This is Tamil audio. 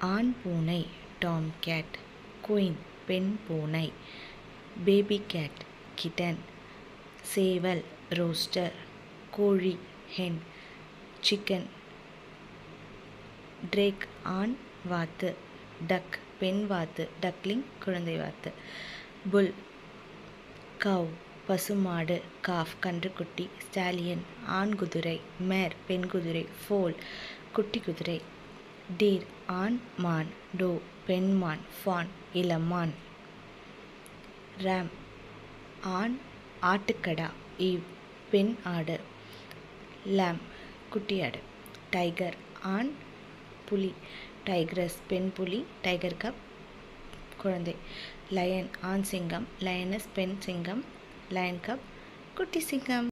ஆண் பூனை டாம் கேட் குயின் பெண் பூனை பேபி கேட் கிட்டன் சேவல் ரோஸ்டர் கோழி ஹென் சிக்கன் ட்ரேக் ஆண் வாத்து டக் பெண் வாத்து டக்லிங் குழந்தை வாத்து புல் கவ் பசுமாடு காஃப் கன்றுக்குட்டி ஸ்டாலியன் ஆண் குதிரை மேர் பெண் குதிரை ஃபோல் குட்டி குதிரை டீர் ஆண் மான் டோ பெண் மான் ஃபான் இளமான் ரேம் ஆண் ஆட்டுக்கடா ஈவ் பெண் ஆடு லாம் குட்டி ஆடு டைகர் ஆண் புலி டைக்ரஸ் பெண் புலி டைகர் கப் குழந்தை லயன் ஆண் சிங்கம் லயனஸ் பெண் சிங்கம் லயன் கப் குட்டி சிங்கம்